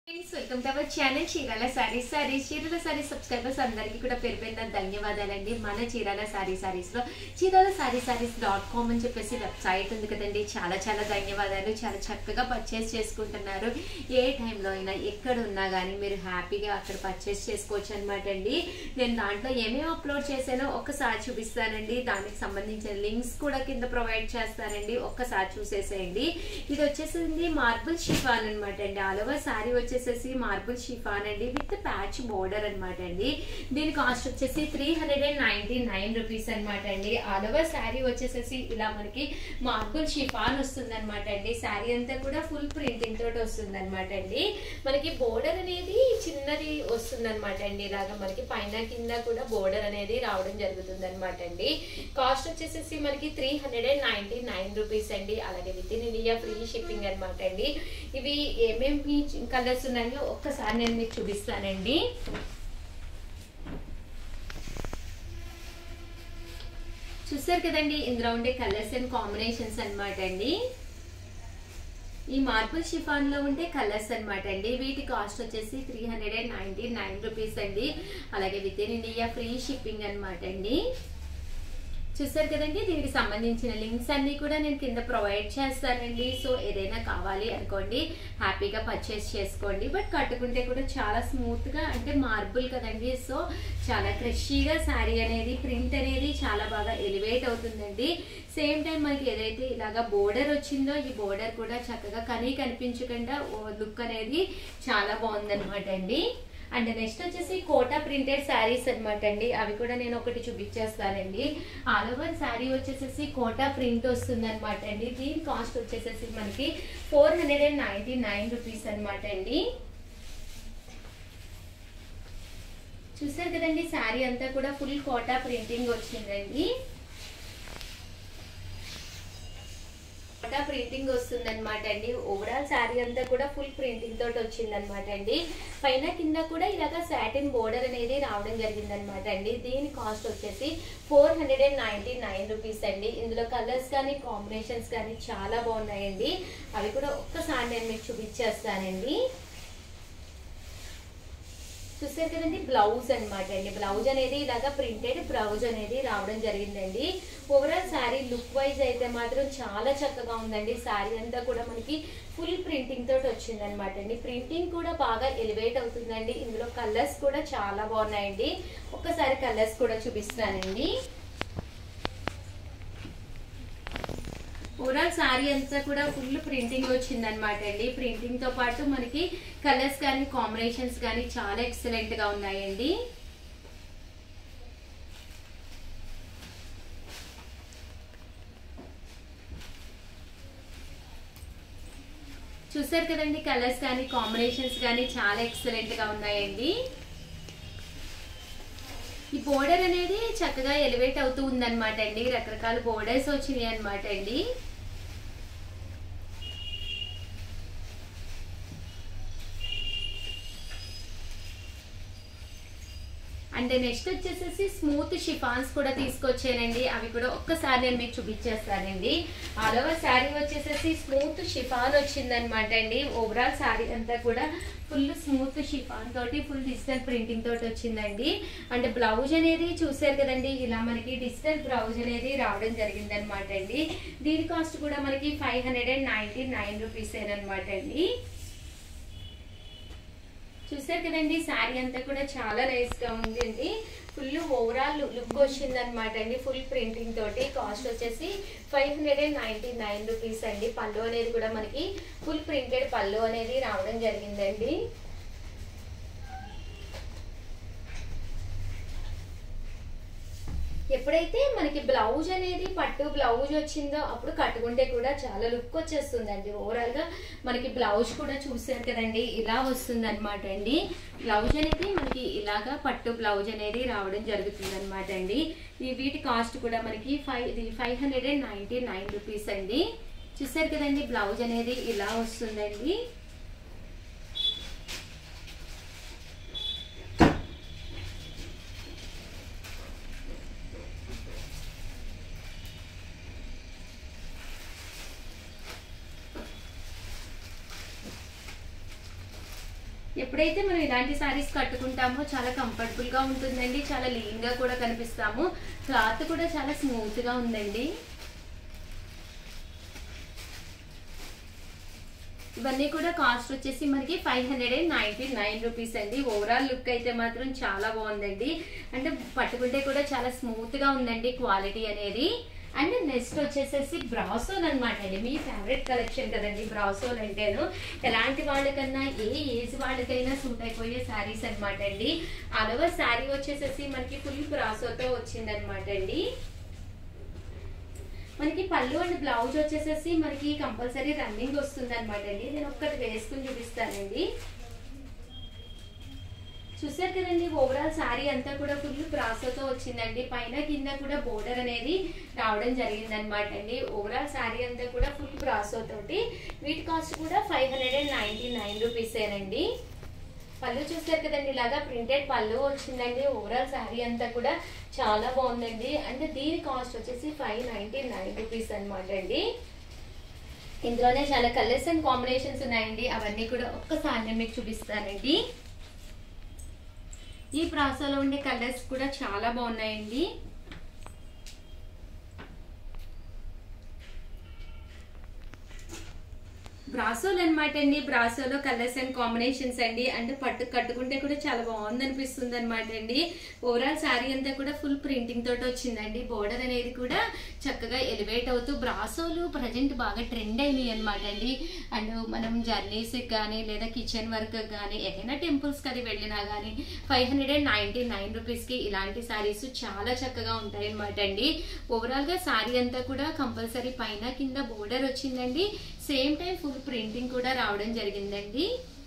friends welcome to our channel Chirala sarees sarees Chirala sarees subscribers అందరికీ కూడా పేరు పేరున ధన్యవాదాలండి మన చీరాల సారీ సారీస్ లో చీరాల సారీ సారీస్ డాట్ కామ్ అని చెప్పేసి వెబ్సైట్ ఉంది కదండి చాలా చాలా ధన్యవాదాలు చాలా చక్కగా పర్చేస్ చేసుకుంటున్నారు ఏ టైంలో అయినా ఎక్కడ ఉన్నా కానీ మీరు హ్యాపీగా అక్కడ పర్చేస్ చేసుకోవచ్చు అనమాట అండి నేను దాంట్లో ఏమేమి అప్లోడ్ చేశానో ఒక్కసారి చూపిస్తానండి దానికి సంబంధించిన లింక్స్ కూడా కింద ప్రొవైడ్ చేస్తానండి ఒక్కసారి చూసేసేయండి ఇది వచ్చేసింది మార్బుల్ షిఫాన్ అనమాట అండి ఆల్ ఓవర్ శారీ వచ్చేసేసి మార్బుల్ షిఫాన్ అండి విత్ ప్యాచ్ బోర్డర్ అనమాట అండి దీని కాస్ట్ వచ్చేసి three hundred and ninety nine rupees అనమాట అండి ఆల్ ఓవర్ శారీ వచ్చేసేసి ఇలా మనకి మార్బుల్ షిఫాన్ వస్తుంది అనమాట అండి శారీ అంతా కూడా ఫుల్ ప్రింటింగ్ తోటి వస్తుంది అనమాట అండి మనకి బోర్డర్ అనేది చిన్నది వస్తుంది అనమాట అండి ఇలాగా మనకి పైన కింద కూడా బోర్డర్ అనేది రావడం జరుగుతుంది అనమాట అండి కాస్ట్ వచ్చేసేసి మనకి three hundred and ninety nine rupees అండి అలాగే with in India free shipping అనమాట అండి ఇవి ఏమేమి కలర్స్ ఉన్నాయో ఒక్కసారి నేను మీకు చూపిస్తానండి చూసారు కదండి ఇందులో ఉండే కలర్స్ అండ్ కాంబినేషన్స్ అనమాట అండి ఈ మార్బుల్ షిఫాన్ లో ఉండే కలర్స్ అనమాట అండి వీటి కాస్ట్ వచ్చేసి three hundred and ninety nine rupees అండి అలాగే with in India free shipping అనమాట అండి చూసారు కదండి దీనికి సంబంధించిన లింక్స్ అన్ని కూడా నేను కింద ప్రొవైడ్ చేస్తానండి సో ఏదైనా కావాలి అనుకోండి హ్యాపీగా పర్చేస్ చేసుకోండి బట్ కట్టుకుంటే కూడా చాలా స్మూత్ గా అంటే మార్బుల్ కదండి సో చాలా క్రషీగా శారీ అనేది ప్రింట్ అనేది చాలా బాగా ఎలివేట్ అవుతుందండి సేమ్ టైం మనకి ఏదైతే ఇలాగా బోర్డర్ వచ్చిందో ఈ బోర్డర్ కూడా చక్కగా కనీ కనిపించకుండా లుక్ అనేది చాలా బాగుందన్నమాట అండి అండ్ నెక్స్ట్ వచ్చేసి కోటా ప్రింటెడ్ శారీస్ అనమాట అండి అవి కూడా నేను ఒకటి చూపించేస్తానండి ఆల్ ఓవర్ శారీ వచ్చేసేసి కోటా ప్రింట్ వస్తుంది అనమాట అండి దీని కాస్ట్ వచ్చేసేసి మనకి four hundred and ninety nine rupees అనమాట అండి చూసారు కదండి శారీ అంతా కూడా ఫుల్ కోటా ప్రింటింగ్ వచ్చిందండి కోటా ప్రింటింగ్ వస్తుంది అనమాట అండి ఓవరాల్ శారీ అంతా కూడా ఫుల్ ప్రింటింగ్ తోటి వచ్చింది అనమాట అండి పైన కింద కూడా ఇలాగ సాటిన్ బోర్డర్ అనేది రావడం జరిగింది అనమాట అండి దీని కాస్ట్ వచ్చేసి four hundred and ninety nine rupees అండి ఇందులో కలర్స్ కానీ కాంబినేషన్స్ కానీ చాలా బాగున్నాయండి అవి కూడా ఒక్కసారి నేను మీకు చూపించేస్తానండి చూసారు కదండి బ్లౌజ్ అనమాట అండి బ్లౌజ్ అనేది ఇలాగా ప్రింటెడ్ బ్లౌజ్ అనేది రావడం జరిగిందండి ఓవరాల్ శారీ లుక్ వైజ్ అయితే మాత్రం చాలా చక్కగా ఉందండి శారీ అంతా కూడా మనకి ఫుల్ ప్రింటింగ్ తోటి వచ్చింది అనమాట అండి ప్రింటింగ్ కూడా బాగా ఎలివేట్ అవుతుందండి ఇందులో కలర్స్ కూడా చాలా బాగున్నాయండి ఒక్కసారి కలర్స్ కూడా చూపిస్తానండి ఓవరాల్ శారీ అంతా కూడా ఫుల్ ప్రింటింగ్ వచ్చింది అనమాట అండి ప్రింటింగ్ తో పాటు మనకి కలర్స్ కానీ కాంబినేషన్స్ కానీ చాలా ఎక్సలెంట్ గా ఉన్నాయండి చూసారు కదండి కలర్స్ కానీ కాంబినేషన్స్ కానీ చాలా ఎక్సలెంట్ గా ఉన్నాయండి ఈ బోర్డర్ అనేది చక్కగా ఎలివేట్ అవుతూ ఉందన్నమాట అండి రకరకాల బోర్డర్స్ వచ్చినాయి అనమాట అండి అండ్ నెక్స్ట్ వచ్చేసేసి స్మూత్ షిఫాన్స్ కూడా తీసుకొచ్చానండి అవి కూడా ఒక్కసారి నేను మీకు చూపించేస్తానండి ఆల్ ఓవర్ శారీ వచ్చేసేసి స్మూత్ షిఫాన్ వచ్చిందనమాట అండి ఓవరాల్ శారీ అంతా కూడా ఫుల్ స్మూత్ షిఫాన్ తోటి ఫుల్ డిజిటల్ ప్రింటింగ్ తోటి వచ్చిందండి అండ్ బ్లౌజ్ అనేది చూసారు కదండి ఇలా మనకి డిజిటల్ బ్లౌజ్ అనేది రావడం జరిగింది అనమాట అండి దీని కాస్ట్ కూడా మనకి five hundred and ninety nine rupees అనమాట అండి చూసారు కదండి శారీ అంతా కూడా చాలా నైస్ గా ఉంది అండి ఫుల్ ఓవరాల్ లుక్ వచ్చింది అనమాట అండి ఫుల్ ప్రింటింగ్ తోటి కాస్ట్ వచ్చేసి five hundred and ninety nine rupees అండి పళ్ళు అనేది కూడా మనకి ఫుల్ ప్రింటెడ్ పళ్ళు అనేది రావడం జరిగిందండి ఎప్పుడైతే మనకి బ్లౌజ్ అనేది పట్టు బ్లౌజ్ వచ్చిందో అప్పుడు కట్టుకుంటే కూడా చాలా లుక్ వచ్చేస్తుందండి ఓవరాల్ గా మనకి బ్లౌజ్ కూడా చూసారు కదండి ఇలా వస్తుంది అనమాట అండి బ్లౌజ్ అనేది మనకి ఇలాగా పట్టు బ్లౌజ్ అనేది రావడం జరుగుతుంది అనమాట అండి ఈ వీటి కాస్ట్ కూడా మనకి ఫైవ్ ఇది five hundred and ninety nine rupees అండి చూసారు కదండి బ్లౌజ్ అనేది ఇలా వస్తుందండి ఎప్పుడైతే మనం ఇలాంటి శారీస్ కట్టుకుంటామో చాలా కంఫర్టబుల్ గా ఉంటుందండి చాలా లీన్ గా కూడా కనిపిస్తాము క్లాత్ కూడా చాలా స్మూత్ గా ఉందండి ఇవన్నీ కూడా కాస్ట్ వచ్చేసి మనకి five hundred and ninety nine rupees అండి ఓవరాల్ లుక్ అయితే మాత్రం చాలా బాగుందండి అంటే పట్టుకుంటే కూడా చాలా స్మూత్ గా ఉందండి క్వాలిటీ అనేది అండ్ నెక్స్ట్ వచ్చేసేసి బ్రాసోల్ అనమాట అండి మీ ఫేవరెట్ కలెక్షన్ కదండి బ్రాసోల్ అంటేను ఎలాంటి వాళ్ళకన్నా ఏ ఏజ్ వాళ్ళకైనా సూట్ అయిపోయే శారీస్ అనమాట అండి అలవ శారీ వచ్చేసేసి మనకి ఫుల్ బ్రాసోతో వచ్చింది అనమాట అండి మనకి పళ్ళు అండ్ బ్లౌజ్ వచ్చేసేసి మనకి కంపల్సరీ రన్నింగ్ వస్తుంది అనమాట అండి నేను ఒక్కటి వేసుకుని చూపిస్తానండి చూసారు కదండి ఓవరాల్ శారీ అంతా కూడా ఫుల్ బ్రాసోతో వచ్చిందండి పైన కింద కూడా బోర్డర్ అనేది రావడం జరిగింది అనమాట అండి ఓవరాల్ శారీ అంతా కూడా ఫుల్ బ్రాసో తోటి వీటి కాస్ట్ కూడా five hundred and ninety nine రూపీసేనండి పళ్ళు చూసారు కదండి ఇలాగా ప్రింటెడ్ పళ్ళు వచ్చిందండి ఓవరాల్ శారీ అంతా కూడా చాలా బాగుందండి అంటే దీని కాస్ట్ వచ్చేసి ఫైవ్ నైన్టీ నైన్ రూపీస్ అనమాట అండి ఇందులోనే చాలా కలర్స్ అండ్ కాంబినేషన్స్ ఉన్నాయండి అవన్నీ కూడా ఒక్కసారి నేను మీకు చూపిస్తానండి ఈ ప్రాసలో ఉండే కలర్స్ కూడా చాలా బాగున్నాయండి బ్రాసోలు అనమాట అండి బ్రాసోలో కలర్స్ అండ్ కాంబినేషన్స్ అండి అంటే పట్టు కట్టుకుంటే కూడా చాలా బాగుంది అనిపిస్తుంది అనమాట అండి ఓవరాల్ శారీ అంతా కూడా ఫుల్ ప్రింటింగ్ తోటి వచ్చిందండి బోర్డర్ అనేది కూడా చక్కగా ఎలివేట్ అవుతూ బ్రాసోలు ప్రజెంట్ బాగా ట్రెండ్ అయినాయి అనమాట అండి అండ్ మనం జర్నీస్ కానీ లేదా కిచెన్ వర్క్ కానీ ఏదైనా టెంపుల్స్ అది వెళ్ళినా కానీ five hundred and ninety nine రూపీస్కి ఇలాంటి శారీస్ చాలా చక్కగా ఉంటాయి అనమాట అండి ఓవరాల్గా శారీ అంతా కూడా కంపల్సరీ పైన కింద బోర్డర్ వచ్చిందండి సేమ్ టైం ఫుల్ ప్రింటింగ్ కూడా రావడం జరిగిందండి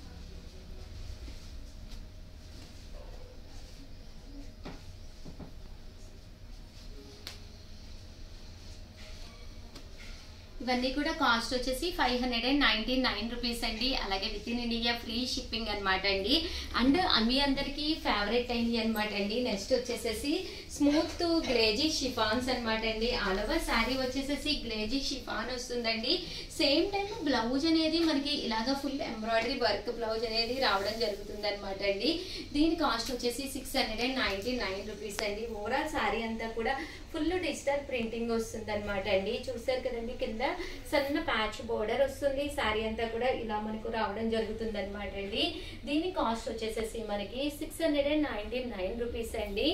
ఇవన్నీ కూడా కాస్ట్ వచ్చేసి five hundred and ninety nine rupees అండి అలాగే with in India free shipping అనమాట అండి అండ్ మీ అందరికి ఫేవరెట్ అయింది అనమాట అండి నెక్స్ట్ వచ్చేసేసి స్మూత్ గ్లేజీ షిఫాన్స్ అనమాట అండి ఆల్ ఓవర్ శారీ వచ్చేసేసి గ్లేజీ షిఫాన్ వస్తుందండి సేమ్ టైం బ్లౌజ్ అనేది మనకి ఇలాగ ఫుల్ ఎంబ్రాయిడరీ వర్క్ బ్లౌజ్ అనేది రావడం జరుగుతుంది అనమాట అండి దీని కాస్ట్ వచ్చేసి six hundred and ninety nine rupees అండి ఓవరాల్ శారీ అంతా కూడా ఫుల్ డిజిటల్ ప్రింటింగ్ వస్తుంది అనమాట అండి చూసారు కదండి కింద సన్న ప్యాచ్ బోర్డర్ వస్తుంది శారీ అంతా కూడా ఇలా మనకు రావడం జరుగుతుంది అనమాట అండి దీని కాస్ట్ వచ్చేసేసి మనకి six hundred and ninety nine rupees అండి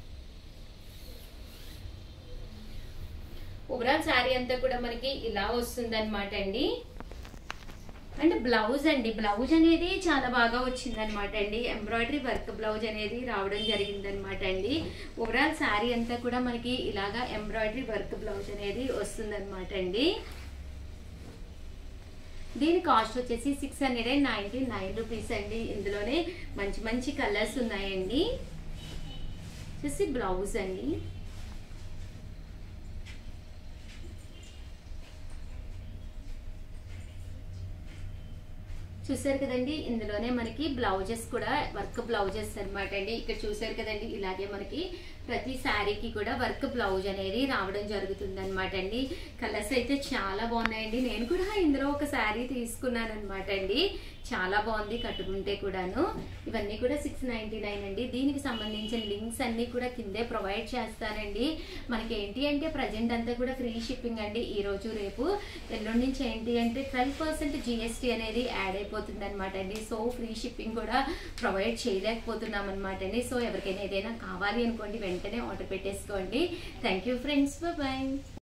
ఓవరాల్ శారీ అంతా కూడా మనకి ఇలా వస్తుంది అనమాట అండి అండ్ బ్లౌజ్ అండి బ్లౌజ్ అనేది చాలా బాగా వచ్చింది అనమాట అండి ఎంబ్రాయిడరీ వర్క్ బ్లౌజ్ అనేది రావడం జరిగింది అనమాట అండి ఓవరాల్ శారీ అంతా కూడా మనకి ఇలాగా ఎంబ్రాయిడరీ వర్క్ బ్లౌజ్ అనేది వస్తుంది అనమాట అండి దీని కాస్ట్ వచ్చేసి six hundred and ninety nine rupees అండి ఇందులోనే మంచి మంచి కలర్స్ ఉన్నాయండి వచ్చేసి బ్లౌజ్ అండి చూసారు కదండి ఇందులోనే మనకి బ్లౌజెస్ కూడా వర్క్ బ్లౌజెస్ అనమాట అండి ఇక్కడ చూసారు కదండి ఇలాగే మనకి ప్రతి శారీకి కూడా వర్క్ బ్లౌజ్ అనేది రావడం జరుగుతుంది అనమాట అండి కలర్స్ అయితే చాలా బాగున్నాయండి నేను కూడా ఇందులో ఒక శారీ తీసుకున్నాను అనమాట అండి చాలా బాగుంది కట్టుకుంటే కూడాను ఇవన్నీ కూడా సిక్స్ నైన్టీ నైన్ అండి దీనికి సంబంధించిన లింక్స్ అన్ని కూడా కిందే ప్రొవైడ్ చేస్తానండి మనకి ఏంటి అంటే ప్రజెంట్ అంతా కూడా ఫ్రీ షిప్పింగ్ అండి ఈ రోజు రేపు ఎల్లుండి నుంచి ఏంటి అంటే ట్వెల్వ్ పర్సెంట్ జిఎస్టీ అనేది యాడ్ అయిపోతుంది అనమాట అండి సో ఫ్రీ షిప్పింగ్ కూడా ప్రొవైడ్ చేయలేకపోతున్నాం అనమాట అండి సో ఎవరికైనా ఏదైనా కావాలి అనుకోండి వెంటనే ఆర్డర్ పెట్టేసుకోండి థ్యాంక్ యూ ఫ్రెండ్స్ బాయ్